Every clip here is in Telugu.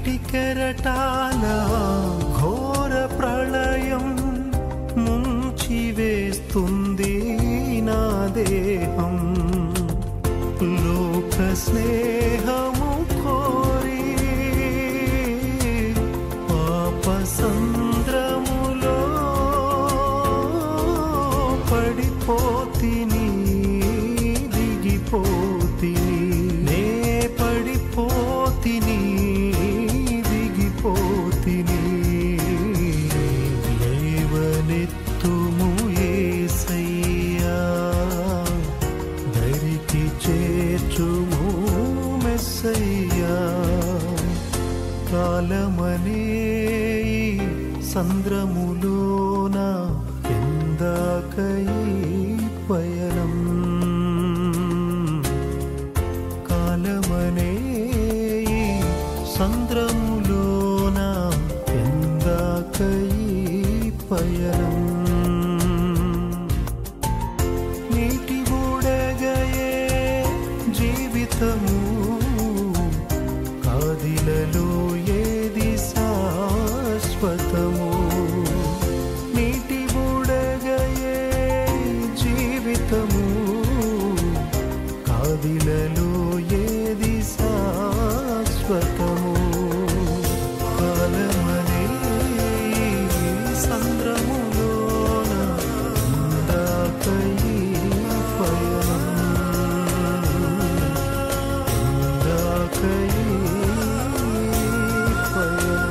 నీటి కెరటాల ఘోర ప్రళయం ముంచి వేస్తుంది నా దేహం లోక స్నేహము కోరి పాప సంద్రములో పడిపోతిని దిగిపోతిని నే పడిపోతిని దిగిపోతిని లేవనెత్తుము యేసయ్యా దరికి చేర్చుము మెస్సయ్యా కాలమనే ఈ సంద్రములోన ఎందాకై పయనం కాలమనే ఈ సంద్రములోన ఎందాకై పయనం నీటి బుడగయే జీవితము కాదిలలో ఏది శాశ్వతము నీటి బుడగయే జీవితము కాదిలలో ఏది శాశ్వతము కాలమనే సంద్రములోన ఇందాకై పయనం ఇందాకై పయనం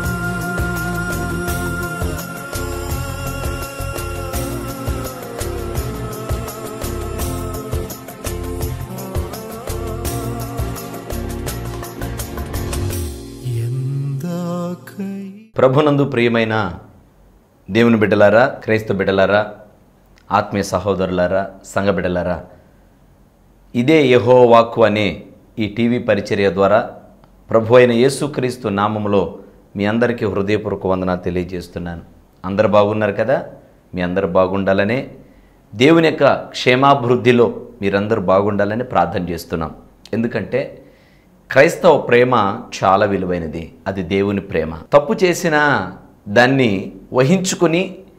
ఎందాకై ప్రభునందు ప్రియమైన దేవుని బిడ్డలారా క్రైస్తవ బిడ్డలారా ఆత్మీయ సహోదరులారా సంఘ బిడ్డలారా ఇదే యహో వాక్కు అనే ఈ టీవీ పరిచర్య ద్వారా ప్రభు అయిన యేసుక్రీస్తు నామములో మీ అందరికీ హృదయపూర్వక వందన తెలియజేస్తున్నాను అందరు బాగున్నారు కదా మీ అందరు బాగుండాలనే దేవుని యొక్క క్షేమాభివృద్ధిలో మీరందరూ బాగుండాలని ప్రార్థన చేస్తున్నాం ఎందుకంటే క్రైస్తవ ప్రేమ చాలా విలువైనది అది దేవుని ప్రేమ తప్పు చేసిన దాన్ని వహించుకుని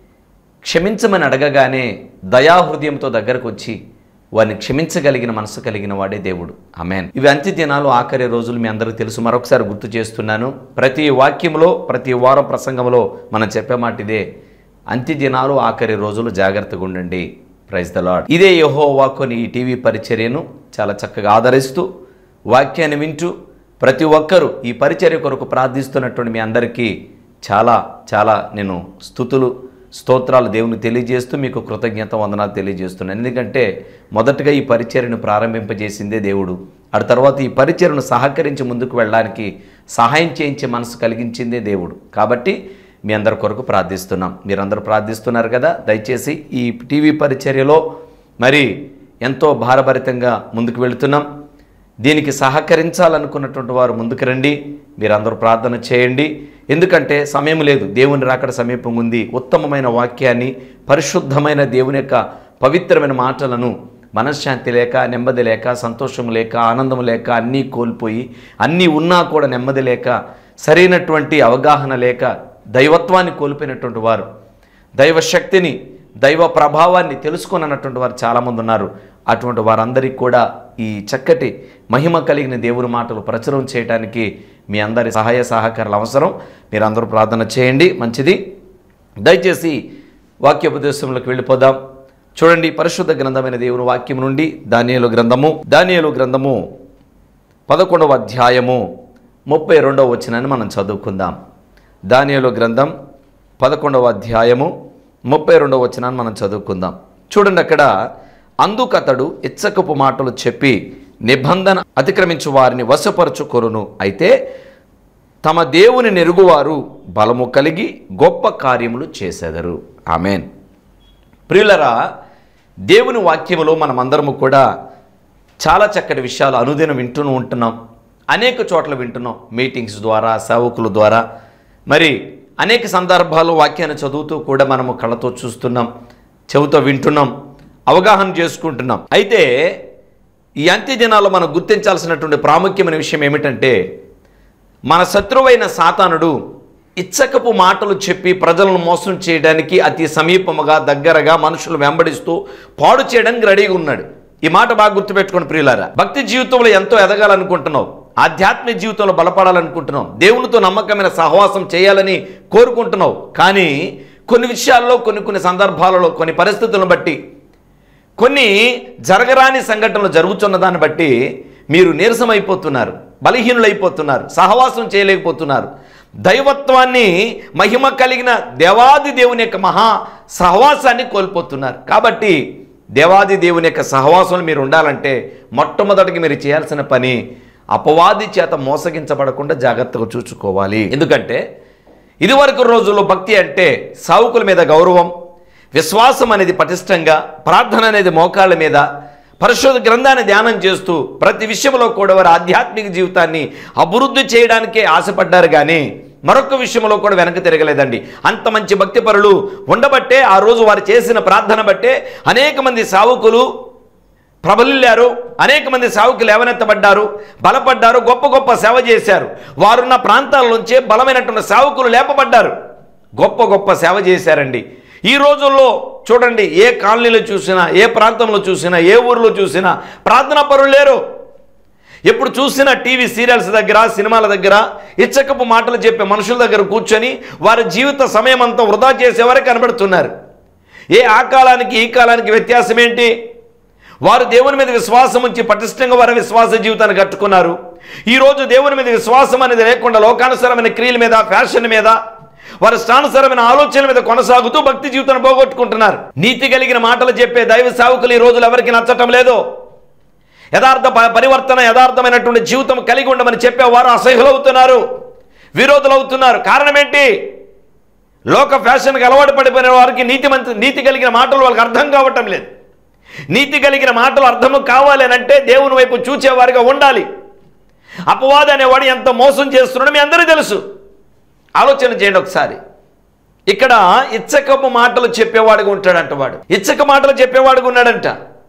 క్షమించమని అడగగానే దయాహృదయంతో దగ్గరకు వచ్చి వారిని క్షమించగలిగిన మనసు కలిగిన వాడే దేవుడు ఆమెన్ ఇవి అంత్య దినాలు ఆఖరి రోజులు మీ అందరికీ తెలుసు మరొకసారి గుర్తు చేస్తున్నాను ప్రతి వాక్యంలో ప్రతి వారం ప్రసంగంలో మనం చెప్పే మాట ఇదే అంత్య దినాలు ఆఖరి రోజులు జాగ్రత్తగా ఉండండి ప్రైజ్ ద లాడ్ ఇదే యహో వాక్కుని ఈ టీవీ పరిచర్యను చాలా చక్కగా ఆదరిస్తూ వాక్యాన్ని వింటూ ప్రతి ఒక్కరూ ఈ పరిచర్య కొరకు ప్రార్థిస్తున్నటువంటి మీ అందరికీ చాలా చాలా నేను స్థుతులు స్తోత్రాలు దేవుని తెలియజేస్తూ మీకు కృతజ్ఞత వందనాలు తెలియజేస్తున్నాను ఎందుకంటే మొదటగా ఈ పరిచర్యను ప్రారంభింపజేసిందే దేవుడు ఆ తర్వాత ఈ పరిచర్ను సహకరించి ముందుకు వెళ్ళడానికి సహాయం చేయించే మనసు కలిగించిందే దేవుడు కాబట్టి మీ అందరి కొరకు ప్రార్థిస్తున్నాం మీరందరూ ప్రార్థిస్తున్నారు కదా దయచేసి ఈ టీవీ పరిచర్యలో మరి ఎంతో భారభరితంగా ముందుకు వెళుతున్నాం దీనికి సహకరించాలనుకున్నటువంటి వారు ముందుకు రండి మీరందరూ ప్రార్థన చేయండి ఎందుకంటే సమయం లేదు దేవుని రాకడ సమీపం ఉంది ఉత్తమమైన వాక్యాన్ని పరిశుద్ధమైన దేవుని యొక్క పవిత్రమైన మాటలను మనశ్శాంతి లేక నెమ్మది లేక సంతోషం లేక ఆనందం లేక అన్నీ కోల్పోయి అన్నీ ఉన్నా కూడా నెమ్మది లేక సరైనటువంటి అవగాహన లేక దైవత్వాన్ని కోల్పోయినటువంటి వారు దైవ శక్తిని దైవ ప్రభావాన్ని తెలుసుకున్నటువంటి వారు చాలామంది ఉన్నారు అటువంటి వారందరికీ కూడా ఈ చక్కటి మహిమ కలిగిన దేవుని మాటలు ప్రచురం చేయడానికి మీ అందరి సహాయ సహకారాలు అవసరం మీరందరూ ప్రార్థన చేయండి మంచిది దయచేసి వాక్యోపదేశంలోకి వెళ్ళిపోదాం చూడండి పరిశుద్ధ గ్రంథమైన దేవుని వాక్యం నుండి దానియలు గ్రంథము దానియలు గ్రంథము పదకొండవ అధ్యాయము ముప్పై రెండవ వచనాన్ని మనం చదువుకుందాం దానియలు గ్రంథం పదకొండవ అధ్యాయము ముప్పై రెండవ వచనాన్ని మనం చదువుకుందాం చూడండి అక్కడ అందుకతడు ఇచ్చకపు మాటలు చెప్పి నిబంధన అతిక్రమించు వారిని వశపరచుకొరును అయితే తమ దేవుని నెరుగువారు బలము కలిగి గొప్ప కార్యములు చేసెదరు ఆమెన్ ప్రియులరా దేవుని వాక్యములో మనమందరము కూడా చాలా చక్కటి విషయాలు అనుదినం వింటూనే ఉంటున్నాం అనేక చోట్ల వింటున్నాం మీటింగ్స్ ద్వారా సేవకుల ద్వారా మరి అనేక సందర్భాల్లో వాక్యాన్ని చదువుతూ కూడా మనము కళ్ళతో చూస్తున్నాం చెవుతో వింటున్నాం అవగాహన చేసుకుంటున్నాం అయితే ఈ అంత్య దినాల్లో మనం గుర్తించాల్సినటువంటి ప్రాముఖ్యమైన విషయం ఏమిటంటే మన శత్రువైన సాతానుడు ఇచ్చకపు మాటలు చెప్పి ప్రజలను మోసం చేయడానికి అతి సమీపముగా దగ్గరగా మనుషులు వెంబడిస్తూ పాడు చేయడానికి రెడీగా ఉన్నాడు ఈ మాట బాగా గుర్తుపెట్టుకోండి ప్రియులారా భక్తి జీవితంలో ఎంతో ఎదగాలనుకుంటున్నావు ఆధ్యాత్మిక జీవితంలో బలపడాలనుకుంటున్నావు దేవునితో నమ్మకమైన సహవాసం చేయాలని కోరుకుంటున్నావు కానీ కొన్ని విషయాల్లో కొన్ని కొన్ని సందర్భాలలో కొన్ని పరిస్థితులను బట్టి కొన్ని జరగరాని సంఘటనలు జరుగుతున్న దాన్ని బట్టి మీరు నీరసమైపోతున్నారు బలహీనులైపోతున్నారు సహవాసం చేయలేకపోతున్నారు దైవత్వాన్ని మహిమ కలిగిన దేవాది దేవుని యొక్క మహా సహవాసాన్ని కోల్పోతున్నారు కాబట్టి దేవాది దేవుని యొక్క సహవాసంలో మీరు ఉండాలంటే మొట్టమొదటికి మీరు చేయాల్సిన పని అపవాది చేత మోసగించబడకుండా జాగ్రత్తగా చూసుకోవాలి ఎందుకంటే ఇదివరకు రోజుల్లో భక్తి అంటే సావుకుల మీద గౌరవం విశ్వాసం అనేది పటిష్టంగా ప్రార్థన అనేది మోకాళ్ళ మీద పరిశోధ గ్రంథాన్ని ధ్యానం చేస్తూ ప్రతి విషయంలో కూడా వారి ఆధ్యాత్మిక జీవితాన్ని అభివృద్ధి చేయడానికే ఆశపడ్డారు కానీ మరొక విషయంలో కూడా వెనక్కి తిరగలేదండి అంత మంచి భక్తి పరులు ఉండబట్టే ఆ రోజు వారు చేసిన ప్రార్థన బట్టే అనేక మంది సావుకులు ప్రబలిల్లారు అనేక మంది సావుకులు లేవనెత్తబడ్డారు బలపడ్డారు గొప్ప గొప్ప సేవ చేశారు వారున్న ప్రాంతాల నుంచే బలమైనటువంటి సావుకులు లేపబడ్డారు గొప్ప గొప్ప సేవ చేశారండి ఈ రోజుల్లో చూడండి ఏ కాలనీలో చూసినా ఏ ప్రాంతంలో చూసినా ఏ ఊరిలో చూసినా ప్రార్థనా పరులు లేరు ఎప్పుడు చూసినా టీవీ సీరియల్స్ దగ్గర సినిమాల దగ్గర ఇచ్చకపు మాటలు చెప్పే మనుషుల దగ్గర కూర్చొని వారి జీవిత సమయం అంతా వృధా చేసేవారే కనబడుతున్నారు ఏ ఆ కాలానికి ఈ కాలానికి వ్యత్యాసం ఏంటి వారు దేవుని మీద విశ్వాసం ఉంచి పటిష్టంగా వారి విశ్వాస జీవితాన్ని కట్టుకున్నారు ఈరోజు దేవుని మీద విశ్వాసం అనేది లేకుండా లోకానుసరమైన క్రియల మీద ఫ్యాషన్ మీద వారి స్థానుసరమైన ఆలోచనల మీద కొనసాగుతూ భక్తి జీవితాన్ని పోగొట్టుకుంటున్నారు నీతి కలిగిన మాటలు చెప్పే దైవ సావుకులు ఈ రోజులు ఎవరికి నచ్చటం లేదు యథార్థ ప- పరివర్తన యథార్థమైనటువంటి జీవితం కలిగి ఉండమని చెప్పేవారు అసహ్యులవుతున్నారు విరోధులవుతున్నారు కారణం ఏంటి లోక ఫ్యాషన్కి అలవాటు పడిపోయిన వారికి నీతి మంత్రి నీతి కలిగిన మాటలు వాళ్ళకి అర్థం కావటం లేదు నీతి కలిగిన మాటలు అర్థము కావాలి అని అంటే దేవుని వైపు చూచేవారిగా ఉండాలి అపవాది అనేవాడు ఎంత మోసం చేస్తున్నాడో మీ అందరికీ తెలుసు ఆలోచన చేయండి ఒకసారి ఇక్కడ ఇచ్చకపు మాటలు చెప్పేవాడుగా ఉంటాడంట వాడు ఇచ్చక మాటలు చెప్పేవాడుగా ఉన్నాడంట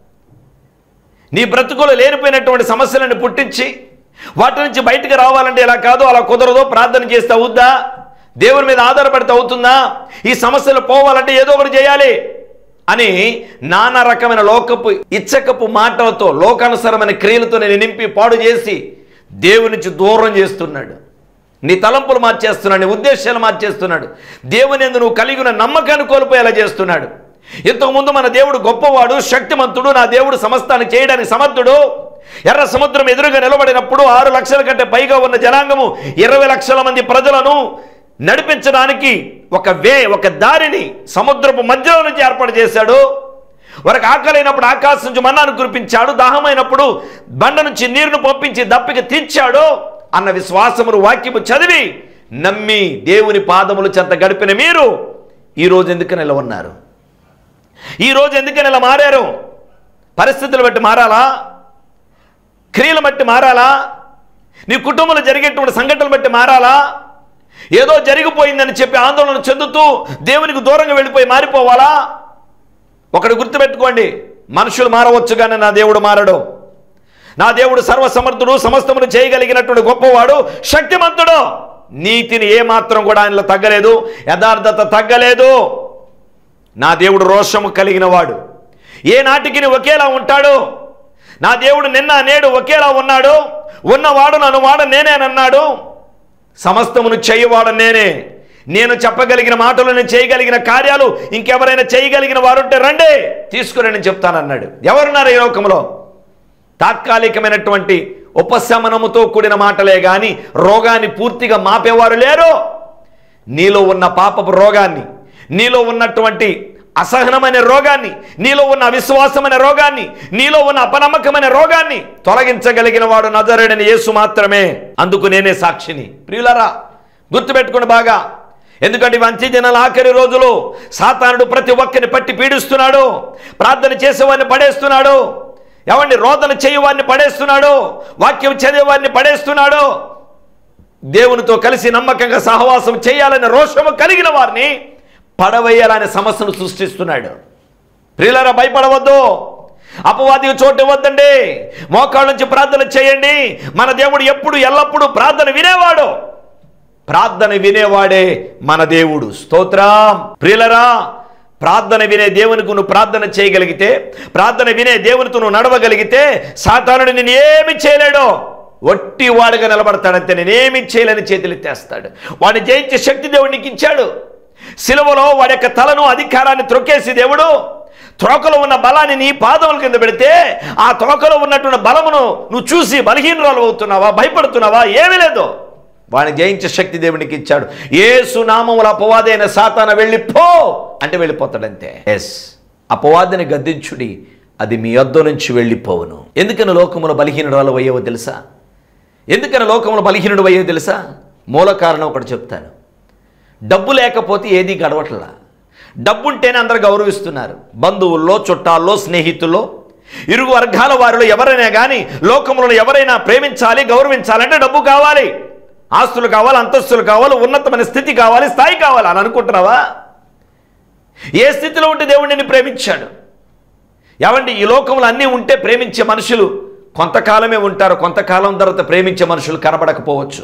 నీ బ్రతుకులో లేనిపోయినటువంటి సమస్యలను పుట్టించి వాటి నుంచి బయటకు రావాలంటే ఇలా కాదు అలా కుదరదు ప్రార్థన చేస్తే అవుద్దా దేవుని మీద ఆధారపడితే అవుతుందా ఈ సమస్యలు పోవాలంటే ఏదో ఒకటి చేయాలి అని నానా రకమైన లోకపు ఇచ్చకపు మాటలతో లోకానుసరమైన క్రియలతో నేను నింపి పాడు చేసి దేవుని నుంచి దూరం చేస్తున్నాడు నీ తలంపులు మార్చేస్తున్నాడు నీ ఉద్దేశాలు మార్చేస్తున్నాడు దేవుని ఎందు నువ్వు కలిగి ఉన్న నమ్మకాన్ని కోల్పోయేలా చేస్తున్నాడు ఇంతకుముందు మన దేవుడు గొప్పవాడు శక్తిమంతుడు నా దేవుడు సమస్తాన్ని చేయడానికి సమర్థుడు ఎర్ర సముద్రం ఎదురుగా నిలబడినప్పుడు ఆరు లక్షల కంటే పైగా ఉన్న జనాంగము ఇరవై లక్షల మంది ప్రజలను నడిపించడానికి ఒక వే ఒక దారిని సముద్రపు మధ్యలో నుంచి ఏర్పాటు చేశాడు వారికి ఆకలైనప్పుడు ఆకాశం నుంచి మన్నాను కురిపించాడు దాహమైనప్పుడు బండ నుంచి నీరును పంపించి దప్పిక తీర్చాడు అన్న విశ్వాసమును వాక్యము చదివి నమ్మి దేవుని పాదములు చెంత గడిపిన మీరు ఈరోజు ఎందుకు నిల ఉన్నారు ఈరోజు ఎందుకని ఇలా మారారు పరిస్థితులు బట్టి మారాలా క్రియలు బట్టి మారాలా నీ కుటుంబంలో జరిగేటువంటి సంఘటనలు బట్టి మారాలా ఏదో జరిగిపోయిందని చెప్పి ఆందోళన చెందుతూ దేవునికి దూరంగా వెళ్ళిపోయి మారిపోవాలా ఒకటి గుర్తుపెట్టుకోండి మనుషులు మారవచ్చు కానీ నా దేవుడు మారడు నా దేవుడు సర్వసమర్థుడు సమస్తమును చేయగలిగినటువంటి గొప్పవాడు శక్తిమంతుడు నీతిని ఏమాత్రం కూడా ఆయనలో తగ్గలేదు యథార్థత తగ్గలేదు నా దేవుడు రోషము కలిగిన వాడు ఏ నాటికి ఒకేలా ఉంటాడు నా దేవుడు నిన్న నేడు ఒకేలా ఉన్నాడు ఉన్నవాడు నన్ను వాడు నేనేనన్నాడు సమస్తమును చేయవాడు నేనే నేను చెప్పగలిగిన మాటలు నేను చేయగలిగిన కార్యాలు ఇంకెవరైనా చేయగలిగిన వారుంటే రండి తీసుకుని నేను చెప్తానన్నాడు ఎవరున్నారు ఈ లోకంలో తాత్కాలికమైనటువంటి ఉపశమనముతో కూడిన మాటలే గాని రోగాన్ని పూర్తిగా మాపేవారు లేరు నీలో ఉన్న పాపపు రోగాన్ని నీలో ఉన్నటువంటి అసహనమైన రోగాన్ని నీలో ఉన్న అవిశ్వాసమైన రోగాన్ని నీలో ఉన్న అపనమ్మకమైన రోగాన్ని తొలగించగలిగిన వాడు నజరుడని యేసు మాత్రమే అందుకు నేనే సాక్షిని ప్రియులరా గుర్తుపెట్టుకోండి బాగా ఎందుకంటే ఇవి అంత్య దినాల ఆఖరి రోజులు సాతానుడు ప్రతి ఒక్కరిని పట్టి పీడిస్తున్నాడు ప్రార్థన చేసేవాడిని పడేస్తున్నాడు ఎవండి రోదన చేయవాడిని పడేస్తున్నాడు వాక్యం చదివేవాడిని పడేస్తున్నాడు దేవునితో కలిసి నమ్మకంగా సహవాసం చేయాలనే రోషము కలిగిన వారిని పడవేయాలనే సమస్యను సృష్టిస్తున్నాడు ప్రియులరా భయపడవద్దు అపవాదికి చోటు ఇవ్వద్దండి మోకాళ్ళ నుంచి ప్రార్థన చేయండి మన దేవుడు ఎప్పుడు ఎల్లప్పుడూ ప్రార్థన వినేవాడు ప్రార్థన వినేవాడే మన దేవుడు స్తోత్రం ప్రియులరా ప్రార్థన వినే దేవునికి నువ్వు ప్రార్థన చేయగలిగితే ప్రార్థన వినే దేవునితో నువ్వు నడవగలిగితే సాతానుడు నేను ఏమి చేయలేడు ఒట్టి వాడుగా నిలబడతాడంతే నేనేమి చేయలేని చేతులెత్తేస్తాడు వాడిని జయించే శక్తి దేవుడు నీకు ఇచ్చాడు సిలువలో వాడి యొక్క తలను అధికారాన్ని త్రొక్కేసి దేవుడు త్రోకలో ఉన్న బలాన్ని నీ పాదముల కింద పెడితే ఆ త్రోకలో ఉన్నటువంటి బలమును నువ్వు చూసి బలహీనరాలు అవుతున్నావా భయపడుతున్నావా ఏమీ లేదు వాడిని జయించే శక్తి దేవునికి ఇచ్చాడు ఏసు నామముల అపవాదైన సాతాన వెళ్ళిపో అంటే వెళ్ళిపోతాడంతే ఎస్ అపవాదిని గద్దించుడి అది మీ యొద్ద నుంచి వెళ్ళిపోవును ఎందుకని లోకముల బలహీనురాలు అయ్యేవో తెలుసా ఎందుకని లోకముల బలహీనుడు అయ్యేవో తెలుసా మూల కారణం ఒకటి చెప్తాను డబ్బు లేకపోతే ఏది గడవట్లా డబ్బు ఉంటేనే అందరు గౌరవిస్తున్నారు బంధువుల్లో చుట్టాల్లో స్నేహితుల్లో ఇరుగు వర్గాల వారిలో ఎవరైనా కానీ లోకములను ఎవరైనా ప్రేమించాలి గౌరవించాలంటే డబ్బు కావాలి ఆస్తులు కావాలి అంతస్తులు కావాలి ఉన్నతమైన స్థితి కావాలి స్థాయి కావాలి అని అనుకుంటున్నావా ఏ స్థితిలో ఉంటే దేవుడు నిన్ను ప్రేమించాడు ఏమండి ఈ లోకంలో అన్నీ ఉంటే ప్రేమించే మనుషులు కొంతకాలమే ఉంటారు కొంతకాలం తర్వాత ప్రేమించే మనుషులు కనబడకపోవచ్చు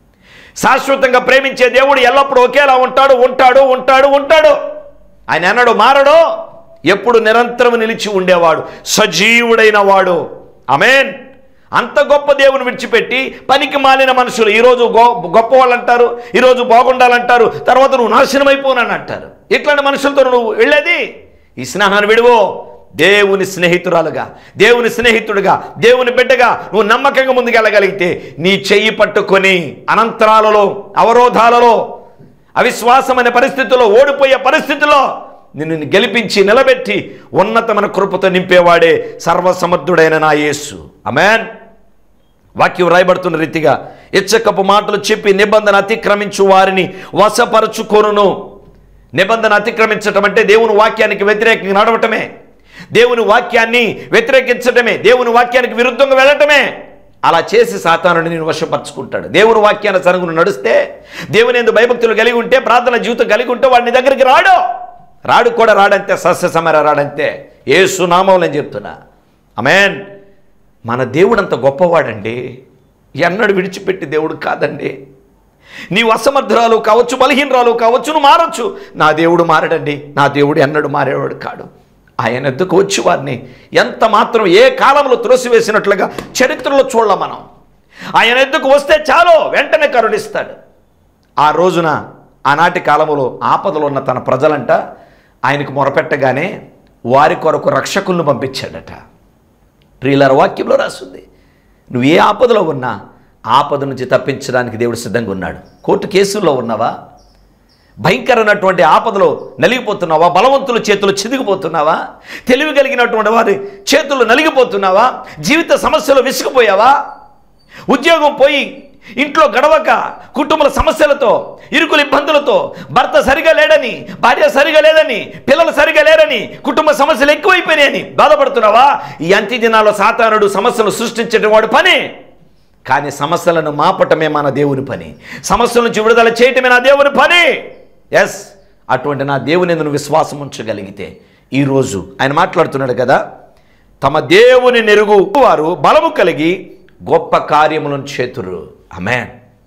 శాశ్వతంగా ప్రేమించే దేవుడు ఎల్లప్పుడూ ఒకేలా ఉంటాడు ఉంటాడు ఉంటాడు ఉంటాడు ఆయన అన్నాడు మారడు ఎప్పుడు నిరంతరం నిలిచి ఉండేవాడు సజీవుడైన వాడు అమేన్ అంత గొప్ప దేవుని విడిచిపెట్టి పనికి మాలిన మనుషులు ఈరోజు గో గొప్ప వాళ్ళు అంటారు ఈరోజు బాగుండాలంటారు తర్వాత నువ్వు నాశనం అయిపోనని అంటారు ఇట్లాంటి మనుషులతో నువ్వు వెళ్ళేది ఈ స్నేహాన్ని విడువో దేవుని స్నేహితురాలుగా దేవుని స్నేహితుడిగా దేవుని బిడ్డగా నువ్వు నమ్మకంగా ముందుకెళ్ళగలిగితే నీ చెయ్యి పట్టుకొని అనంతరాలలో అవరోధాలలో అవిశ్వాసమైన పరిస్థితుల్లో ఓడిపోయే పరిస్థితుల్లో నిన్ను గెలిపించి నిలబెట్టి ఉన్నతమైన కృపతో నింపేవాడే సర్వసమర్థుడైన నా యేసు అమెన్ వాక్యం రాయబడుతున్న రీతిగా ఇచ్చకపు మాటలు చెప్పి నిబంధన అతిక్రమించు వారిని వశపరచుకొనును నిబంధన అతిక్రమించటం అంటే దేవుని వాక్యానికి వ్యతిరేకంగా నడవటమే దేవుని వాక్యాన్ని వ్యతిరేకించటమే దేవుని వాక్యానికి విరుద్ధంగా వెళ్ళటమే అలా చేసి సాతానుని నేను వశపరుచుకుంటాడు దేవుని వాక్యాన్ని సరుగును నడిస్తే దేవుని ఎందు భయభక్తులు కలిగి ఉంటే ప్రార్థన జీవితం కలిగి ఉంటే వాడిని దగ్గరికి రాడు రాడు కూడా రాడంతే సస్య సమర రాడంతే ఏసు నామం అని చెప్తున్నా అమేన్ మన దేవుడు అంత గొప్పవాడండి ఎన్నడు విడిచిపెట్టి దేవుడు కాదండి నీవు అసమర్థురాలు కావచ్చు బలహీనరాలు కావచ్చు నువ్వు మారచ్చు నా దేవుడు మారడండి నా దేవుడు ఎన్నడు మారేవాడు కాడు ఆయన ఎద్దుకు వచ్చి వారిని ఎంత మాత్రం ఏ కాలంలో త్రోసివేసినట్లుగా చరిత్రలో చూడాల మనం ఆయన ఎద్దుకు వస్తే చాలు వెంటనే కరుణిస్తాడు ఆ రోజున ఆనాటి కాలంలో ఆపదలో ఉన్న తన ప్రజలంట ఆయనకు మొరపెట్టగానే వారి కొరకు రక్షకులను పంపించాడట ప్రియులార వాక్యంలో రాస్తుంది నువ్వు ఏ ఆపదలో ఉన్నా ఆపద నుంచి తప్పించడానికి దేవుడు సిద్ధంగా ఉన్నాడు కోర్టు కేసుల్లో ఉన్నావా భయంకరమైనటువంటి ఆపదలో నలిగిపోతున్నావా బలవంతుల చేతులు చిదిగిపోతున్నావా తెలివి కలిగినటువంటి వారి చేతులు నలిగిపోతున్నావా జీవిత సమస్యలు విసిగిపోయావా ఉద్యోగం పోయి ఇంట్లో గడవక కుటుంబల సమస్యలతో ఇరుకుల ఇబ్బందులతో భర్త సరిగా లేడని భార్య సరిగా లేదని పిల్లలు సరిగా లేరని కుటుంబ సమస్యలు ఎక్కువైపోయినాయని బాధపడుతున్నావా ఈ అంత్య దినాల్లో సాతానుడు సమస్యలు సృష్టించడం వాడు పని కానీ సమస్యలను మాపటమే మన దేవుని పని సమస్యల నుంచి విడుదల చేయటమే నా దేవుని పని ఎస్ అటువంటి నా దేవుని నువ్వు విశ్వాసం ఉంచగలిగితే ఈరోజు ఆయన మాట్లాడుతున్నాడు కదా తమ దేవుని నెరుగు వారు బలము కలిగి గొప్ప కార్యములను చేతురు అమెన్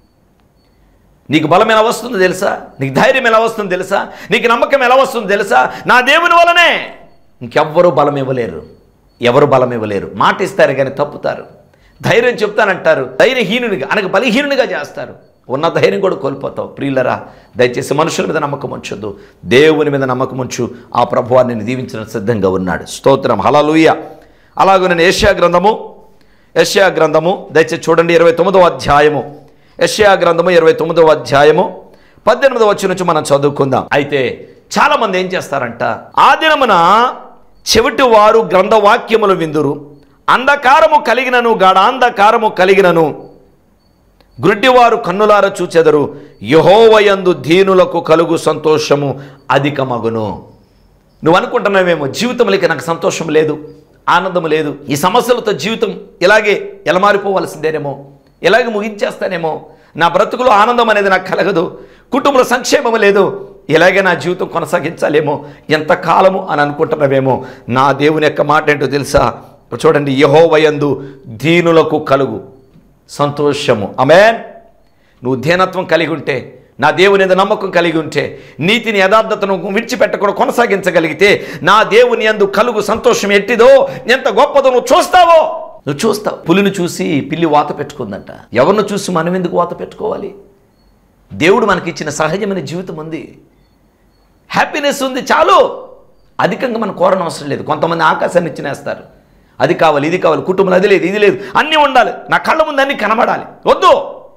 నీకు బలం ఎలా వస్తుందో తెలుసా నీకు ధైర్యం ఎలా వస్తుందో తెలుసా నీకు నమ్మకం ఎలా వస్తుందో తెలుసా నా దేవుని వలనే ఇంకెవ్వరూ బలం ఇవ్వలేరు ఎవరు బలం ఇవ్వలేరు మాట ఇస్తారు కానీ తప్పుతారు ధైర్యం చెప్తానంటారు ధైర్యహీనునిగా అనగా బలహీనునిగా చేస్తారు ఉన్న ధైర్యం కూడా కోల్పోతావు ప్రియులరా దయచేసి మనుషుల మీద నమ్మకం ఉంచొద్దు దేవుని మీద నమ్మకం ఉంచు ఆ ప్రభువాన్ని నేను దీవించడం సిద్ధంగా ఉన్నాడు స్తోత్రం హలలుయ అలాగే నేను ఏషియా గ్రంథము యష్యా గ్రంథము దయచేసి చూడండి ఇరవై తొమ్మిదవ అధ్యాయము యష్యా గ్రంథము ఇరవై తొమ్మిదవ అధ్యాయము పద్దెనిమిదవ వచ్చి నుంచి మనం చదువుకుందాం అయితే చాలా మంది ఏం చేస్తారంట ఆ దినమున చెవిటి వారు గ్రంథవాక్యములు విందురు అంధకారము కలిగినను గాఢాంధకారము కలిగినను గ్రుడ్డివారు కన్నులార చూచెదరు యహోవయందు దీనులకు కలుగు సంతోషము అధికమగును నువ్వు అనుకుంటున్నావేమో జీవితంలోకి నాకు సంతోషం లేదు ఆనందం లేదు ఈ సమస్యలతో జీవితం ఇలాగే ఎలమారిపోవలసిందేనేమో ఇలాగే ముగించేస్తానేమో నా బ్రతుకులో ఆనందం అనేది నాకు కలగదు కుటుంబ సంక్షేమం లేదు ఇలాగే నా జీవితం కొనసాగించాలేమో ఎంతకాలము అని అనుకుంటున్నావేమో నా దేవుని యొక్క మాట ఏంటో తెలుసా చూడండి యహోవయందు దీనులకు కలుగు సంతోషము అమెన్ నువ్వు ధ్యానత్వం కలిగి ఉంటే నా దేవుని మీద నమ్మకం కలిగి ఉంటే నీతిని యథార్థతను విడిచిపెట్టకుండా కొనసాగించగలిగితే నా దేవుని యందు కలుగు సంతోషం ఎట్టిదో ఎంత గొప్పదో నువ్వు చూస్తావో నువ్వు చూస్తావు పులిని చూసి పిల్లి వాత పెట్టుకుందంట ఎవరిని చూసి మనం ఎందుకు వాత పెట్టుకోవాలి దేవుడు మనకిచ్చిన సహజమైన జీవితం ఉంది హ్యాపీనెస్ ఉంది చాలు అధికంగా మనం కోరడం అవసరం లేదు కొంతమంది ఆకాశాన్ని ఇచ్చినేస్తారు అది కావాలి ఇది కావాలి కుటుంబంలో అది లేదు ఇది లేదు అన్నీ ఉండాలి నా కళ్ళ ముందు అన్నీ కనబడాలి వద్దు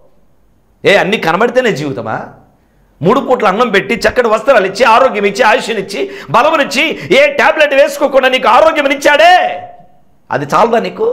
ఏ అన్నీ కనబడితేనే జీవితమా మూడు పూట్ల అన్నం పెట్టి చక్కటి వస్త్రాలు ఇచ్చి ఆరోగ్యం ఇచ్చి ఆయుష్నిచ్చి బలమునిచ్చి ఏ టాబ్లెట్ వేసుకోకుండా నీకు ఆరోగ్యం ఇచ్చాడే అది చాలదా నీకు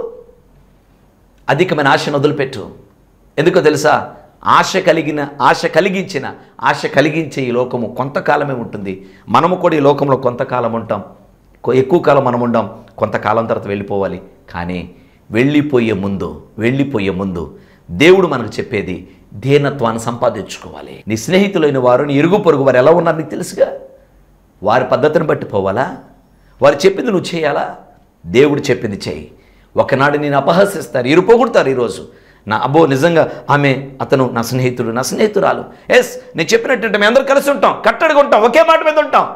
అధికమైన ఆశను వదిలిపెట్టు ఎందుకో తెలుసా ఆశ కలిగిన ఆశ కలిగించిన ఆశ కలిగించే ఈ లోకము కొంతకాలమే ఉంటుంది మనము కూడా ఈ లోకంలో కొంతకాలం ఉంటాం కొ- ఎక్కువ కాలం మనం ఉండం కొంతకాలం తర్వాత వెళ్ళిపోవాలి కానీ వెళ్ళిపోయే ముందు వెళ్ళిపోయే ముందు దేవుడు మనకు చెప్పేది దీనత్వాన్ని సంపాదించుకోవాలి నీ స్నేహితులైన వారు నీ ఇరుగు పొరుగు వారు ఎలా ఉన్నారు నీకు తెలుసుగా వారి పద్ధతిని బట్టి పోవాలా వారు చెప్పింది నువ్వు చేయాలా దేవుడు చెప్పింది చేయి ఒకనాడు నేను అపహసిస్తారు ఇరు పొగుడతారు ఈరోజు నా అబ్బో నిజంగా ఆమె అతను నా స్నేహితుడు నా స్నేహితురాలు ఎస్ నేను చెప్పినట్టుంటే మేము అందరూ కలిసి ఉంటాం కట్టడిగా ఉంటాం ఒకే మాట మీద ఉంటాం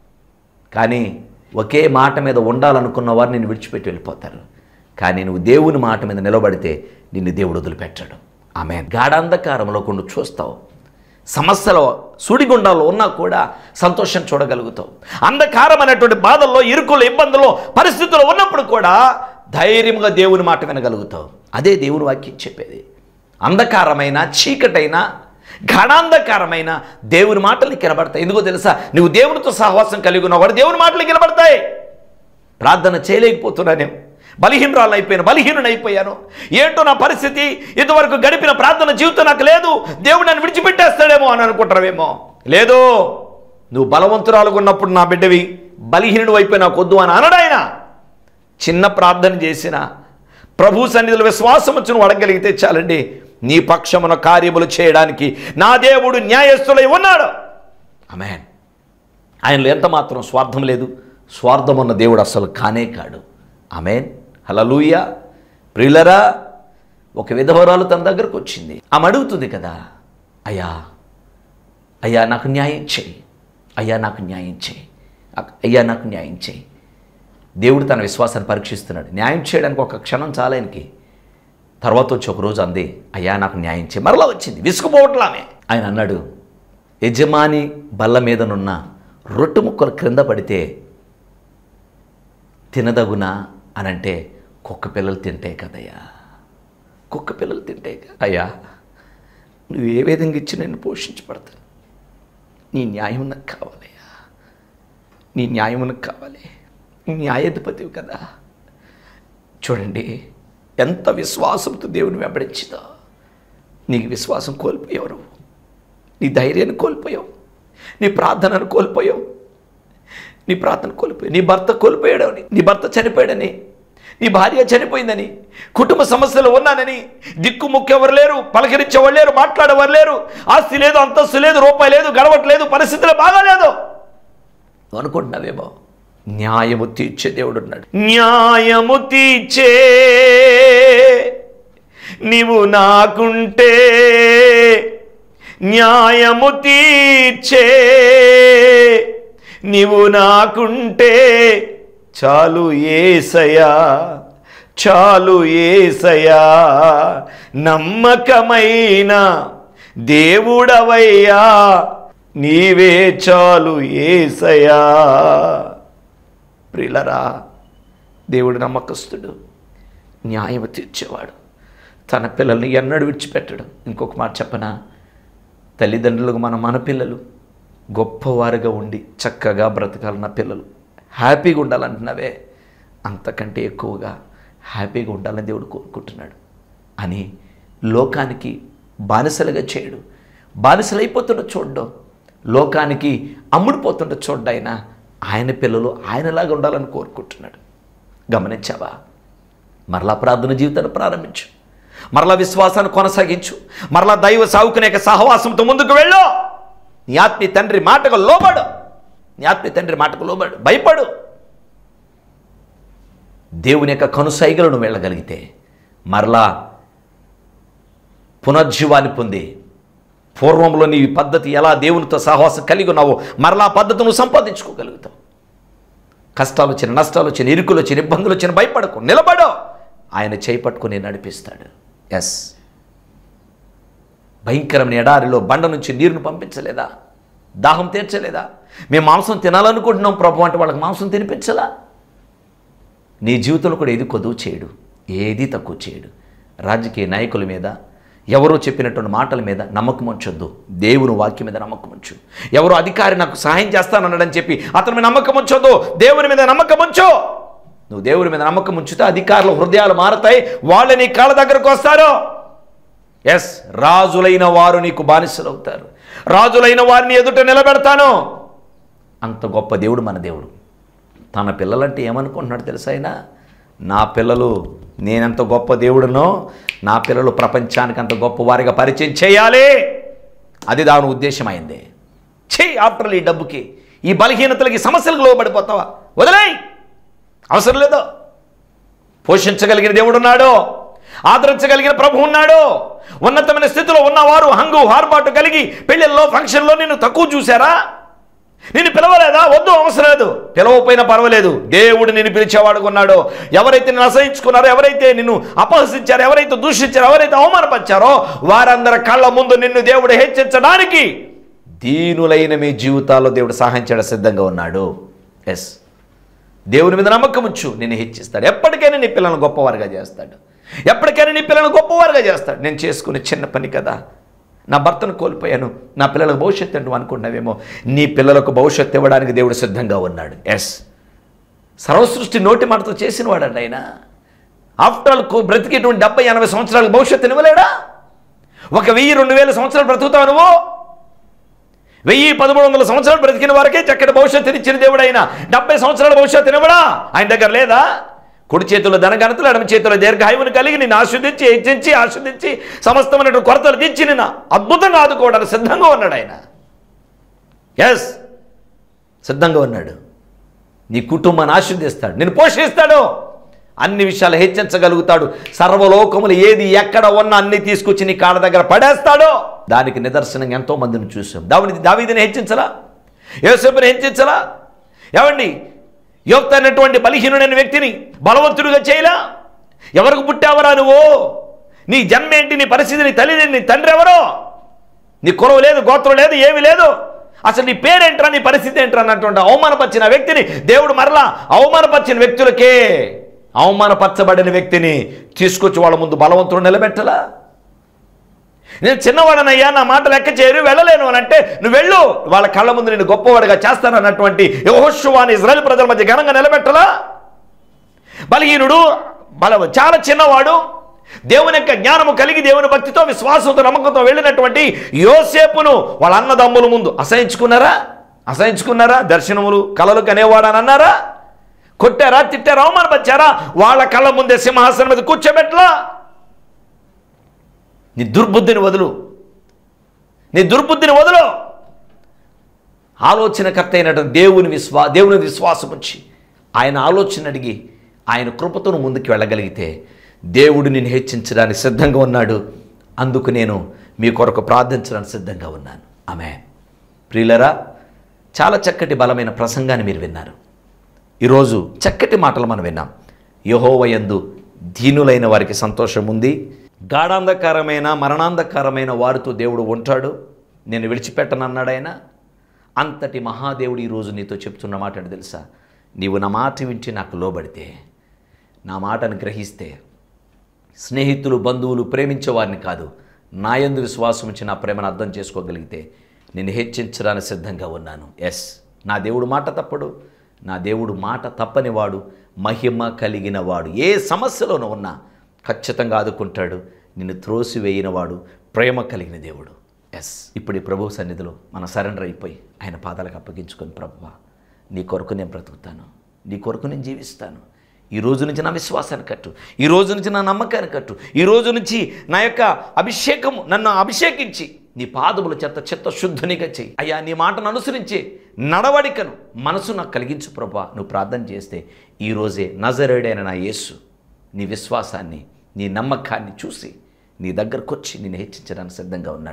కానీ ఒకే మాట మీద ఉండాలనుకున్న వారు నిన్ను విడిచిపెట్టి వెళ్ళిపోతారు కానీ నువ్వు దేవుని మాట మీద నిలబడితే నిన్ను దేవుడు వదిలిపెట్టాడు ఆమె గాఢాంధకారంలో కొన్ని చూస్తావు సమస్యలో సుడిగుండాల్లో ఉన్నా కూడా సంతోషం చూడగలుగుతావు అంధకారం అనేటువంటి బాధల్లో ఇరుకులు ఇబ్బందుల్లో పరిస్థితుల్లో ఉన్నప్పుడు కూడా ధైర్యంగా దేవుని మాట వినగలుగుతావు అదే దేవుని వాక్యం చెప్పేది అంధకారమైన చీకటైన ఘనాంధకారమైన దేవుని మాటలు కనబడతాయి ఎందుకో తెలుసా నువ్వు దేవునితో సహవాసం కలిగి ఉన్నావు వాడు దేవుని మాటలు కనబడతాయి ప్రార్థన చేయలేకపోతున్నాను బలహీనరాలు అయిపోయాను బలహీనుని అయిపోయాను ఏంటో నా పరిస్థితి ఇంతవరకు గడిపిన ప్రార్థన జీవితం నాకు లేదు దేవుడు నన్ను విడిచిపెట్టేస్తాడేమో అని అనుకుంటావేమో లేదు నువ్వు బలవంతురాలుగా ఉన్నప్పుడు నా బిడ్డవి బలహీనుడు అయిపోయి నాకు వద్దు అని అనడాయన చిన్న ప్రార్థన చేసిన ప్రభు సన్నిధిలో విశ్వాసం వచ్చి నువ్వు అడగలిగితే చాలండి నీ పక్షమున కార్యములు చేయడానికి నా దేవుడు న్యాయస్థులై ఉన్నాడు అమెన్ ఆయనలో ఎంత మాత్రం స్వార్థం లేదు స్వార్థం ఉన్న దేవుడు అసలు కానే కాడు ఆమెన్ హలలుయ ప్రియులరా ఒక విధవరాలు తన దగ్గరకు వచ్చింది ఆమె అడుగుతుంది కదా అయ్యా అయ్యా నాకు న్యాయం చేయి అయ్యా నాకు న్యాయం చేయి అక్- అయ్యా నాకు న్యాయం చేయి దేవుడు తన విశ్వాసాన్ని పరీక్షిస్తున్నాడు న్యాయం చేయడానికి ఒక క్షణం చాలా ఆయనకి తర్వాత వచ్చి ఒక రోజు అంది అయ్యా నాకు న్యాయం చేయి మరలా వచ్చింది విసుగుపోవట్లామే ఆయన అన్నాడు యజమాని బల్ల మీదనున్న రొట్టె ముక్కలు క్రింద పడితే తినదగునా అని అంటే కుక్క పిల్లలు తింటే కదయ్యా కుక్క పిల్లలు తింటే కదా అయ్యా నువ్వు ఏ విధంగా ఇచ్చి నేను పోషించబడతాను నీ న్యాయం నాకు కావాలయ్యా నీ న్యాయం నాకు కావాలి నీ న్యాయాధిపతివి కదా చూడండి ఎంత విశ్వాసంతో దేవుని వెంబడించిందో నీకు విశ్వాసం కోల్పోయావు నువ్వు నీ ధైర్యాన్ని కోల్పోయావు నీ ప్రార్థనను కోల్పోయావు నీ ప్రార్థన కోల్పోయావు నీ భర్త కోల్పోయాడని నీ భర్త చనిపోయాడని నీ భార్య చనిపోయిందని కుటుంబ సమస్యలు ఉన్నానని దిక్కు ముక్కు ఎవరు లేరు పలకరించేవారు లేరు మాట్లాడేవారు లేరు ఆస్తి లేదు అంతస్తు లేదు రూపాయి లేదు గడవట్లేదు పరిస్థితులు బాగాలేదు నువ్వు అనుకుంటున్నావేమో న్యాయము తీర్చే దేవుడు ఉన్నాడు న్యాయము తీర్చే నీవు నాకుంటే న్యాయము తీర్చే నీవు నాకుంటే చాలు ఏసయా చాలు ఏసయా నమ్మకమైన దేవుడవయ్యా నీవే చాలు ఏసయా ప్రిలరా దేవుడు నమ్మకస్తుడు న్యాయం తీర్చేవాడు తన పిల్లల్ని ఎన్నడూ విడిచిపెట్టడు ఇంకొక మాట చెప్పనా తల్లిదండ్రులకు మన మన పిల్లలు గొప్పవారుగా ఉండి చక్కగా బ్రతకాలన్న పిల్లలు హ్యాపీగా ఉండాలంటున్నావే అంతకంటే ఎక్కువగా హ్యాపీగా ఉండాలని దేవుడు కోరుకుంటున్నాడు అని లోకానికి బానిసలుగా చేయడు బానిసలైపోతుండ చూడడం లోకానికి అమ్ముడుపోతుండ చూడ్డాయన ఆయన పిల్లలు ఆయనలాగా ఉండాలని కోరుకుంటున్నాడు గమనించావా మరలా ప్రార్థన జీవితాన్ని ప్రారంభించు మరలా విశ్వాసాన్ని కొనసాగించు మరలా దైవ సావుకునే యొక్క సహవాసంతో ముందుకు వెళ్ళు నీ ఆత్మీయ తండ్రి మాటకు లోబడు నీ ఆత్మీయ తండ్రి మాటకు లోబడు భయపడు దేవుని యొక్క కనుసైగలను వెళ్ళగలిగితే మరలా పునర్జీవాన్ని పొంది పూర్వంలో నీ పద్ధతి ఎలా దేవునితో సహవాసం కలిగి ఉన్నావో మరలా ఆ పద్ధతి నువ్వు సంపాదించుకోగలుగుతావు కష్టాలు వచ్చిన నష్టాలు వచ్చిన ఇరుకులు వచ్చిన ఇబ్బందులు వచ్చిన భయపడకు నిలబడు ఆయన చేపట్టుకుని నడిపిస్తాడు ఎస్ భయంకరమైన ఎడారిలో బండ నుంచి నీరును పంపించలేదా దాహం తీర్చలేదా మేము మాంసం తినాలనుకుంటున్నాం ప్రభు అంటే వాళ్ళకి మాంసం తినిపించలా నీ జీవితంలో కూడా ఏది కొదువు చేయడు ఏది తక్కువ చేయడు రాజకీయ నాయకుల మీద ఎవరో చెప్పినటువంటి మాటల మీద నమ్మకం ఉంచొద్దు దేవుని వాక్యం మీద నమ్మకం ఉంచు ఎవరో అధికారి నాకు సహాయం చేస్తానన్నాడని చెప్పి అతని మీద నమ్మకం ఉంచొద్దు దేవుని మీద నమ్మకం ఉంచు నువ్వు దేవుని మీద నమ్మకం ఉంచితే అధికారుల హృదయాలు మారతాయి వాళ్ళు నీ కాళ్ళ దగ్గరకు వస్తారు ఎస్ రాజులైన వారు నీకు బానిసలవుతారు రాజులైన వారిని ఎదుట నిలబెడతాను అంత గొప్ప దేవుడు మన దేవుడు తన పిల్లలంటే ఏమనుకుంటున్నాడు తెలుసా ఆయన నా పిల్లలు నేనెంత గొప్ప దేవుడునో నా పిల్లలు ప్రపంచానికి అంత గొప్ప వారిగా పరిచయం చేయాలి అది దాని ఉద్దేశం అయింది చెయ్యి ఆఫ్టర్ ఈ డబ్బుకి ఈ బలహీనతలకి సమస్యలకు లోబడిపోతావా వదిలేయ్ అవసరం లేదు పోషించగలిగిన దేవుడు ఉన్నాడు ఆదరించగలిగిన ప్రభు ఉన్నాడు ఉన్నతమైన స్థితిలో ఉన్నవారు హంగు హార్బాటు కలిగి పెళ్ళిళ్ళలో ఫంక్షన్లో నిన్ను తక్కువ చూశారా నిన్ను పిలవలేదా వద్దు అవసరం లేదు పిలవపోయినా పర్వాలేదు దేవుడు నిన్ను పిలిచేవాడుగా ఉన్నాడు ఎవరైతే నిన్ను అసహించుకున్నారో ఎవరైతే నిన్ను అపహసించారో ఎవరైతే దూషించారో ఎవరైతే అవమానపరిచారో వారందరి కళ్ళ ముందు నిన్ను దేవుడు హెచ్చరించడానికి దీనులైన మీ జీవితాల్లో దేవుడు సహాయం చేయడం సిద్ధంగా ఉన్నాడు ఎస్ దేవుని మీద నమ్మకం ఉంచు నేను హెచ్చిస్తాడు ఎప్పటికైనా నీ పిల్లలను గొప్పవారుగా చేస్తాడు ఎప్పటికైనా నీ పిల్లలను గొప్పవారుగా చేస్తాడు నేను చేసుకునే చిన్న పని కదా నా భర్తను కోల్పోయాను నా పిల్లలకు భవిష్యత్తు అంటూ అనుకున్నావేమో నీ పిల్లలకు భవిష్యత్తు ఇవ్వడానికి దేవుడు సిద్ధంగా ఉన్నాడు ఎస్ సర్వసృష్టి నోటి మాటతో చేసిన వాడండి ఆయన ఆఫ్టర్ ఆల్ బ్రతికేటువంటి డెబ్బై ఎనభై సంవత్సరాలకు భవిష్యత్తు ఇవ్వలేడా ఒక వెయ్యి రెండు వేల సంవత్సరాలు బ్రతుకుతావు నువ్వు వెయ్యి పదమూడు వందల సంవత్సరాలు బ్రతికిన వారికే చక్కటి భవిష్యత్తుని ఇచ్చిన దేవుడు ఆయన డెబ్బై సంవత్సరాల భవిష్యత్తు ఇవ్వడా ఆయన దగ్గర లేదా కుడి చేతుల్లో ధనగణతలు ఎడమ చేతుల్లో దీర్ఘాయువుని కలిగి నిన్ను ఆస్వాదించి హెచ్చించి ఆస్వాదించి సమస్తమైనటువంటి కొరతలు తీర్చి నిన్ను అద్భుతంగా ఆదుకోవడానికి సిద్ధంగా ఉన్నాడు ఆయన ఎస్ సిద్ధంగా ఉన్నాడు నీ కుటుంబాన్ని ఆశీర్దిస్తాడు నేను పోషిస్తాడు అన్ని విషయాలు హెచ్చించగలుగుతాడు సర్వలోకములు ఏది ఎక్కడ ఉన్నా అన్ని తీసుకొచ్చి నీ కాళ్ళ దగ్గర పడేస్తాడు దానికి నిదర్శనంగా ఎంతో మందిని చూసాం దావిని దావీదిని హెచ్చించలా యోసేపుని హెచ్చించలా ఏమండి యోక్త అనేటువంటి బలహీనుడైన వ్యక్తిని బలవంతుడిగా చేయలా ఎవరికి పుట్టావరా నువ్వు నీ జన్మ ఏంటి నీ పరిస్థితి నీ తల్లి నీ తండ్రి ఎవరో నీ కురవ లేదు గోత్రం లేదు ఏమీ లేదు అసలు నీ పేరేంట్రా నీ పరిస్థితి ఏంట్రా అన్నటువంటి అవమానపరిచిన వ్యక్తిని దేవుడు మరలా అవమానపరిచిన వ్యక్తులకే అవమానపరచబడిన వ్యక్తిని తీసుకొచ్చి వాళ్ళ ముందు బలవంతుడు నిలబెట్టలా నేను చిన్నవాడనయ్యా నా మాట లెక్క చేయరు వెళ్ళలేను అని అంటే నువ్వు వెళ్ళు వాళ్ళ కళ్ళ ముందు నేను గొప్పవాడిగా చేస్తానన్నటువంటి యెహోషువాని ఇజ్రాయెల్ ప్రజల మధ్య ఘనంగా నిలబెట్టలా బలహీనుడు బల చాలా చిన్నవాడు దేవుని యొక్క జ్ఞానము కలిగి దేవుని భక్తితో విశ్వాసంతో నమ్మకంతో వెళ్ళినటువంటి యోసేపును వాళ్ళ అన్నదమ్ముల ముందు అసహించుకున్నారా అసహించుకున్నారా దర్శనములు కలలు కనేవాడని అన్నారా కొట్టారా తిట్టారా అవమానపరిచారా వాళ్ళ కళ్ళ ముందే సింహాసనం మీద కూర్చోబెట్టలా నీ దుర్బుద్ధిని వదులు నీ దుర్బుద్ధిని వదులు ఆలోచనకర్త అయినటువంటి దేవుని విశ్వా దేవుని విశ్వాసం ఉంచి ఆయన ఆలోచన అడిగి ఆయన కృపతో నువ్వు ముందుకు వెళ్ళగలిగితే దేవుడు నిన్ను హెచ్చించడానికి సిద్ధంగా ఉన్నాడు అందుకు నేను మీ కొరకు ప్రార్థించడానికి సిద్ధంగా ఉన్నాను ఆమె ప్రియులరా చాలా చక్కటి బలమైన ప్రసంగాన్ని మీరు విన్నారు ఈరోజు చక్కటి మాటలు మనం విన్నాం యహోవయందు దీనులైన వారికి సంతోషం ఉంది గాఢాంధకారమైన మరణాంధకారమైన వారితో దేవుడు ఉంటాడు నేను విడిచిపెట్టనన్నాడు ఆయన అంతటి మహాదేవుడు ఈరోజు నీతో చెప్తున్న మాట ఏంటో తెలుసా నీవు నా మాట వింటే నాకు లోబడితే నా మాటను గ్రహిస్తే స్నేహితులు బంధువులు ప్రేమించే వారిని కాదు నాయందు విశ్వాసం ఇచ్చి నా ప్రేమను అర్థం చేసుకోగలిగితే నేను హెచ్చించడానికి సిద్ధంగా ఉన్నాను ఎస్ నా దేవుడు మాట తప్పడు నా దేవుడు మాట తప్పని వాడు మహిమ కలిగిన వాడు ఏ సమస్యలోనూ ఉన్నా ఖచ్చితంగా ఆదుకుంటాడు నిన్ను త్రోసివేయిన వాడు ప్రేమ కలిగిన దేవుడు ఎస్ ఇప్పుడు ఈ ప్రభు సన్నిధిలో మన సరెండర్ అయిపోయి ఆయన పాదాలకు అప్పగించుకొని ప్రభువా నీ కొరకు నేను బ్రతుకుతాను నీ కొరకు నేను జీవిస్తాను ఈ రోజు నుంచి నా విశ్వాసాన్ని కట్టు ఈ రోజు నుంచి నా నమ్మకాన్ని కట్టు ఈ రోజు నుంచి నా యొక్క అభిషేకము నన్ను అభిషేకించి నీ పాదముల చెత్త చెత్త శుద్ధునిగా చెయ్యి అయ్యా నీ మాటను అనుసరించి నడవడికను మనసు నాకు కలిగించు ప్రభా నువ్వు ప్రార్థన చేస్తే ఈ రోజే నజరేడైన నా యేసు నీ విశ్వాసాన్ని నీ నమ్మకాన్ని చూసి నీ దగ్గరకు వచ్చి నేను హెచ్చించడానికి సిద్ధంగా ఉన్నాడు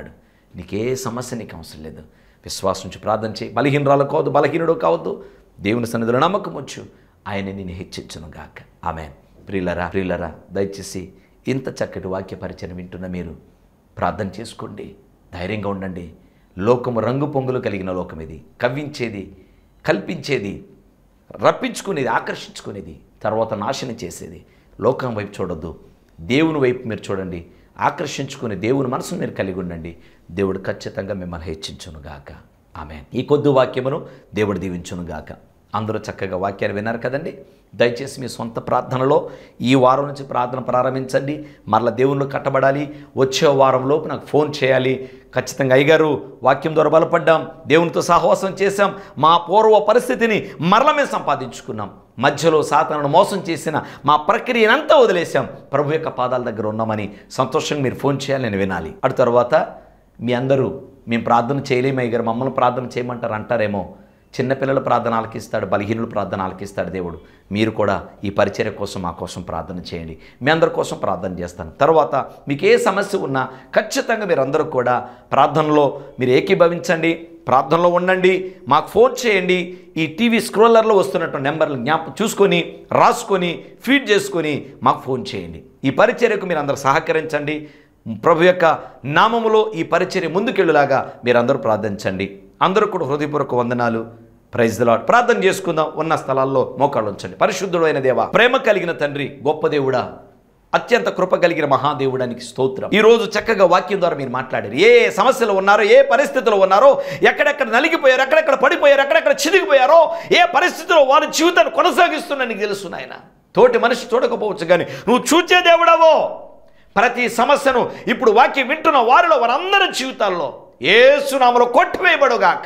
నీకే సమస్య నీకు అవసరం లేదు విశ్వాసం నుంచి ప్రార్థన చేయి బలహీనరాలు కావద్దు బలహీనుడు కావద్దు దేవుని సన్నిధిలో నమ్మకం ఉంచు ఆయన నిన్ను హెచ్చించును గాక ఆమె ప్రియులరా ప్రియులరా దయచేసి ఇంత చక్కటి వాక్య పరిచయం వింటున్న మీరు ప్రార్థన చేసుకోండి ధైర్యంగా ఉండండి లోకము రంగు పొంగులు కలిగిన లోకం ఇది కవ్వించేది కల్పించేది రప్పించుకునేది ఆకర్షించుకునేది తర్వాత నాశనం చేసేది లోకం వైపు చూడొద్దు దేవుని వైపు మీరు చూడండి ఆకర్షించుకుని దేవుని మనసును మీరు కలిగి ఉండండి దేవుడు ఖచ్చితంగా మిమ్మల్ని హెచ్చించునుగాక ఆమె ఈ కొద్ది వాక్యమును దేవుడు దీవించునుగాక అందరూ చక్కగా వాక్యాన్ని విన్నారు కదండి దయచేసి మీ సొంత ప్రార్థనలో ఈ వారం నుంచి ప్రార్థన ప్రారంభించండి మరలా దేవుళ్ళు కట్టబడాలి వచ్చే వారంలోపు నాకు ఫోన్ చేయాలి ఖచ్చితంగా అయ్యగారు వాక్యం ద్వారా బలపడ్డాం దేవునితో సహవాసం చేశాం మా పూర్వ పరిస్థితిని మరల మేము సంపాదించుకున్నాం మధ్యలో సాతనను మోసం చేసిన మా ప్రక్రియనంతా వదిలేశాం ప్రభు యొక్క పాదాల దగ్గర ఉన్నామని సంతోషంగా మీరు ఫోన్ చేయాలి నేను వినాలి అటు తర్వాత మీ అందరూ మేము ప్రార్థన చేయలేము అయ్యగారు మమ్మల్ని ప్రార్థన చేయమంటారు అంటారేమో చిన్నపిల్లల ప్రార్థన ఆలకిస్తాడు బలహీనుల ప్రార్థన ఆలకిస్తాడు దేవుడు మీరు కూడా ఈ పరిచర్య కోసం మా కోసం ప్రార్థన చేయండి మీ అందరి కోసం ప్రార్థన చేస్తాను తర్వాత మీకు ఏ సమస్య ఉన్నా ఖచ్చితంగా మీరు అందరూ కూడా ప్రార్థనలో మీరు ఏకీభవించండి ప్రార్థనలో ఉండండి మాకు ఫోన్ చేయండి ఈ టీవీ స్క్రోలర్లో వస్తున్నట్టు నెంబర్లు జ్ఞాపకం చూసుకొని రాసుకొని ఫీడ్ చేసుకొని మాకు ఫోన్ చేయండి ఈ పరిచర్యకు మీరు అందరూ సహకరించండి ప్రభు యొక్క నామములో ఈ పరిచర్య ముందుకెళ్ళులాగా మీరందరూ ప్రార్థించండి అందరూ కూడా హృదయపూర్వక వందనాలు ప్రైజ్ లాడ్ ప్రార్థన చేసుకుందాం ఉన్న స్థలాల్లో మోకాళ్ళు ఉంచండి పరిశుద్ధుడైన దేవ ప్రేమ కలిగిన తండ్రి గొప్ప దేవుడా అత్యంత కృప కలిగిన మహాదేవుడానికి స్తోత్రం ఈ రోజు చక్కగా వాక్యం ద్వారా మీరు మాట్లాడారు ఏ సమస్యలు ఉన్నారో ఏ పరిస్థితిలో ఉన్నారో ఎక్కడెక్కడ నలిగిపోయారు ఎక్కడెక్కడ పడిపోయారు ఎక్కడెక్కడ చిదిగిపోయారో ఏ పరిస్థితిలో వారి జీవితాన్ని కొనసాగిస్తున్నా నీకు తెలుసు నాయన తోటి మనిషి చూడకపోవచ్చు కానీ నువ్వు చూచే దేవుడవో ప్రతి సమస్యను ఇప్పుడు వాక్యం వింటున్న వారిలో వారందరి జీవితాల్లో ఏసునామలో కొట్టివేయబడుగాక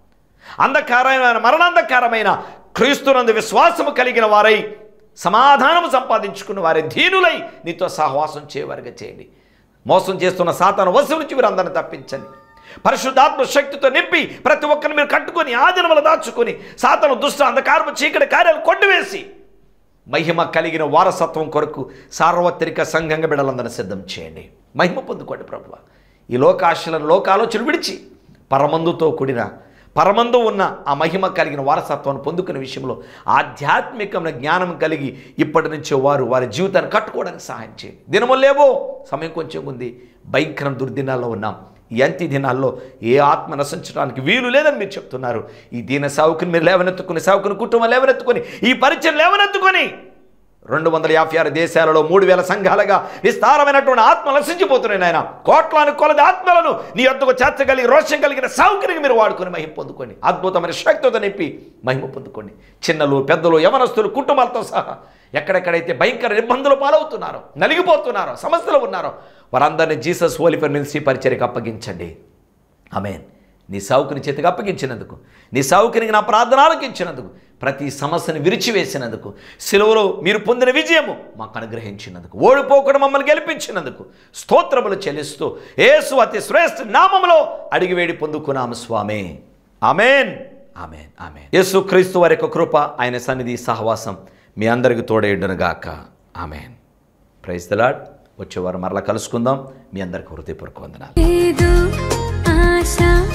అంధకారమైన మరణాంధకారమైన క్రీస్తునందు విశ్వాసము కలిగిన వారై సమాధానము సంపాదించుకున్న వారి ధీనులై నీతో సహవాసం చేయవారిగా చేయండి మోసం చేస్తున్న సాతాను వశం నుంచి మీరు అందరిని తప్పించండి పరిశుద్ధాత్మ శక్తితో నింపి ప్రతి ఒక్కరిని మీరు కట్టుకొని ఆదినములు దాచుకొని సాతను దుష్ట అంధకారము చీకటి కార్యాలు కొట్టివేసి మహిమ కలిగిన వారసత్వం కొరకు సార్వత్రిక సంఘంగా బిడలందరిని సిద్ధం చేయండి మహిమ పొందుకోండి ప్రభు ఈ లోకాశలను లోకాలోచన విడిచి పరమందుతో కూడిన పరమందు ఉన్న ఆ మహిమ కలిగిన వారసత్వాన్ని పొందుకునే విషయంలో ఆధ్యాత్మికమైన జ్ఞానం కలిగి ఇప్పటి నుంచే వారు వారి జీవితాన్ని కట్టుకోవడానికి సహాయం చేయండి దినములేవో సమయం కొంచెం ఉంది భయంకరం దుర్దినాల్లో ఉన్నాం ఈ అంత్య దినాల్లో ఏ ఆత్మ నశించడానికి వీలు లేదని మీరు చెప్తున్నారు ఈ దీన సావుకుని మీరు లేవనెత్తుకుని సావుకుని కుటుంబం లేవనెత్తుకొని ఈ పరిచయం లేవనెత్తుకొని రెండు వందల యాభై ఆరు దేశాలలో మూడు వేల సంఘాలుగా విస్తారమైనటువంటి ఆత్మ నశించిపోతున్నాయి నాయన కోట్లాను కొలది ఆత్మలను నీ వద్దకు చేర్చగలిగి రోషం కలిగిన సౌకర్యం మీరు వాడుకొని మహిమ పొందుకోండి అద్భుతమైన శక్తితో నింపి మహిమ పొందుకోండి చిన్నలు పెద్దలు యవనస్తులు కుటుంబాలతో సహా ఎక్కడెక్కడైతే భయంకర ఇబ్బందులు పాలవుతున్నారో నలిగిపోతున్నారో సమస్యలు ఉన్నారో వారందరినీ జీసస్ ఓలిఫర్ మినిస్ట్రీ పరిచర్యకు అప్పగించండి ఆమెన్ నీ సావుకుని చేతికి అప్పగించినందుకు నీ సావుకునికి నా ప్రార్థన ఆలకించినందుకు ప్రతి సమస్యను విరిచివేసినందుకు సిలువలో మీరు పొందిన విజయము మాకు అనుగ్రహించినందుకు ఓడిపోకుండా మమ్మల్ని గెలిపించినందుకు స్తోత్రములు చెల్లిస్తూ యేసు అతి శ్రేష్ఠ నామములో అడిగి వేడి పొందుకున్నాము స్వామి amen amen amen Yesu Kristu వారి యొక్క కృప ఆయన సన్నిధి సహవాసం మీ అందరికి తోడేయుడునుగాక ఆమెన్ ప్రైజ్ దలాడ్ వచ్చేవారు మరలా కలుసుకుందాం మీ అందరికి హృదయపూర్వక వందనాలు ఏదో ఆశ